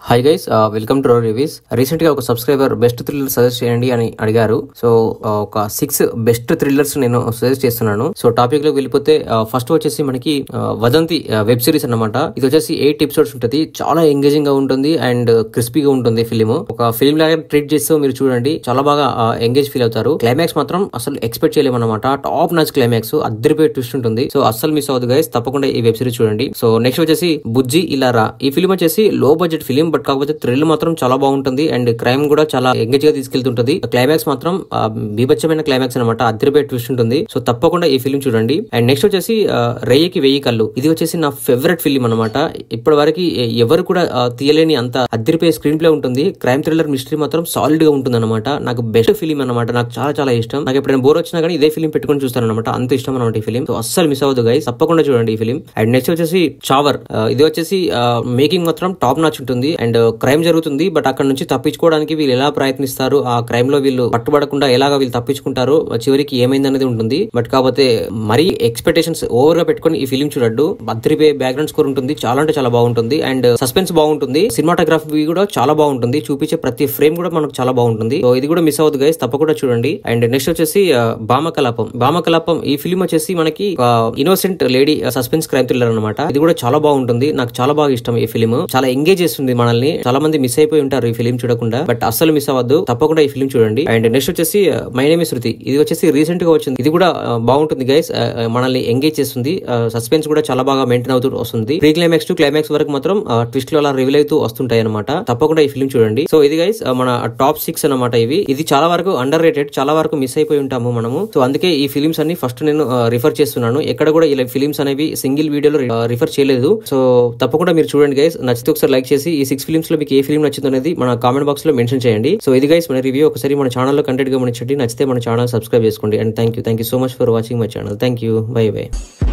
hi guys welcome to our reviews recent గా ఒక subscriber best thriller suggest చేయండి అని అడిగారు సో ఒక సిక్స్ బెస్ట్ థ్రిల్లర్స్ నేను సజెస్ట్ చేస్తున్నాను సో టాపిక్ లోకి వెళ్ళిపోతే ఫస్ట్ వచ్చేసి మనకి ఆ, వదంతి వెబ్ సిరీస్ అన్నమాట ఇది వచ్చేసి ఎయిట్ ఎపిసోడ్స్ ఉంటుంది చాలా ఎంగేజింగ్ గా ఉంటుంది అండ్ క్రిస్పీగా ఉంటుంది ఫిలిం ఒక ఫిల్మ్ లాగా ట్రీట్ చేస్తూ మీరు చూడండి చాలా బాగా ఎంగేజ్ ఫీల్ అవుతారు క్లైమాక్స్ మాత్రం అసలు ఎక్స్పెక్ట్ చేయలేము అనమాట టాప్ నచ్ క్లైమాక్స్ అద్దరిపోయే ట్విస్ట్ ఉంటుంది సో అస్సలు మిస్ అవ్వదు గైస్ తప్పకుండా ఈ వెబ్ సిరీస్ చూడండి సో నెక్స్ట్ వచ్చేసి బుజ్జి ఇలారా ఈ ఫిలిం వచ్చేసి లో బడ్జెట్ ఫిలిం బట్ కాకపోతే థ్రిల్ మాత్రం చాలా బాగుంటుంది అండ్ క్రైమ్ కూడా చాలా ఎంగేజ్ గా తీసుకెళ్తుంటది క్లైమాక్స్ మాత్రం ఆ, బీభత్సమైన క్లైమాక్స్ అనమాట అద్దరిపోయే ట్విస్ట్ ఉంటుంది సో తప్పకుండా ఈ ఫిలిం చూడండి అండ్ నెక్స్ట్ వచ్చేసి ఆ, రెయ్యకి వెయ్యి కళ్ళు ఇది వచ్చేసి నా ఫేవరెట్ ఫిలిం అనమాట ఇప్పటి వరకు ఎవరు కూడా ఆ, తీయలేని అంత అద్దరిపోయే స్క్రీన్ ప్లే ఉంటుంది క్రైమ్ థ్రిల్లర్ మిస్టరీ మాత్రం సాలిడ్ గా ఉంటుంది అనమాట నాకు బెస్ట్ ఫిలిం అనమాట నాకు చాలా చాలా ఇష్టం నాకు ఎప్పుడైనా బోర్ వచ్చినా కానీ ఇదే ఫిలిం పెట్టుకొని చూస్తాను అనమాట అంత ఇష్టం అనమాట ఈ ఫిలిం సో అస్సలు మిస్ అవ్వదు గైస్ తప్పకుండా చూడండి ఈ ఫిలిం అండ్ నెక్స్ట్ వచ్చేసి చావర్ ఆ, ఇది వచ్చేసి మేకింగ్ మాత్రం టాప్ నాచ్ ఉంటుంది అండ్ క్రైమ్ జరుగుతుంది బట్ అక్కడ నుంచి తప్పించుకోవడానికి వీళ్ళు ఎలా ప్రయత్నిస్తారు ఆ క్రైమ్ లో వీళ్ళు పట్టుబడకుండా ఎలాగా వీళ్ళు తప్పించుకుంటారు చివరికి ఏమైంది అనేది ఉంటుంది బట్ కాకపోతే మరీ ఎక్స్పెక్టేషన్స్ ఓవర్ గా పెట్టుకొని ఈ ఫిలిం చూడద్దు బద్రిపే బ్యాక్గ్రౌండ్ స్కోర్ ఉంటుంది చాలా అంటే చాలా బాగుంటుంది అండ్ సస్పెన్స్ బాగుంటుంది సినిమాటోగ్రఫీ కూడా చాలా బాగుంటుంది చూపించే ప్రతి ఫ్రేమ్ కూడా మనకు చాలా బాగుంటుంది సో ఇది కూడా మిస్ అవ్వదు గైస్ తప్పకుండా చూడండి అండ్ నెక్స్ట్ వచ్చేసి ఆ, భామకలాపం భామకలాపం ఈ ఫిలిం వచ్చేసి మనకి innocent lady suspense crime thriller అనమాట ఇది కూడా చాలా బాగుంటుంది నాకు చాలా బాగా ఇష్టం ఈ ఫిలిం చాలా ఎంగేజ్ చేస్తుంది మనల్ని చాలా మంది మిస్ అయిపోయి ఉంటారు ఈ ఫిలిం చూడకుండా బట్ అస్సలు మిస్ అవ్వద్దు తప్పకుండా ఈ ఫిలిం చూడండి అండ్ నెక్స్ట్ వచ్చేసి మై నేమ్ శృతి ఇది వచ్చేసి రీసెంట్ గా వచ్చింది ఇది కూడా ఆ, బాగుంటుంది గైస్ మనల్ని ఎంగేజ్ చేస్తుంది సస్పెన్స్ కూడా చాలా బాగా మెయింటైన్ అవుతూ వస్తుంది ప్రీ క్లైమాక్స్ టు క్లైమాక్స్ వరకు మాత్రం ట్విస్ట్ లో అలా రివీల్ అవుతూ వస్తుంటాయి అనమాట తప్పకుండా ఈ ఫిలిం చూడండి సో ఇది గైస్ మన టాప్ సిక్స్ అనమాట ఇవి ఇది చాలా వరకు అండర్ రేటెడ్ చాలా వరకు మిస్ అయిపోయి ఉంటాము మనము సో అందుకే ఈ ఫిలిమ్స్ అన్ని ఫస్ట్ నేను రిఫర్ చేస్తున్నాను ఎక్కడ కూడా ఇలా ఫిలిమ్స్ అనేవి సింగిల్ వీడియోలో రిఫర్ చేయలేదు సో తప్పకుండా మీరు చూడండి గైస్ నచ్చితే ఒకసారి లైక్ చేసి ఈ సిక్స్ ఫిలిమ్స్ లో మీకు ఏ ఫిలిం నచ్చిందో అనేది మన కామెంట్ బాక్స్ లో మెన్షన్ చేయండి సో ఇది గైస్ మన రివ్యూ ఒకసారి మన ఛానల్లో కంటెంట్ గమనించండి నచ్చితే మన ఛానల్ సబ్స్క్రైబ్ చేసుకోండి and thank you thank you so much for watching my channel thank you bye by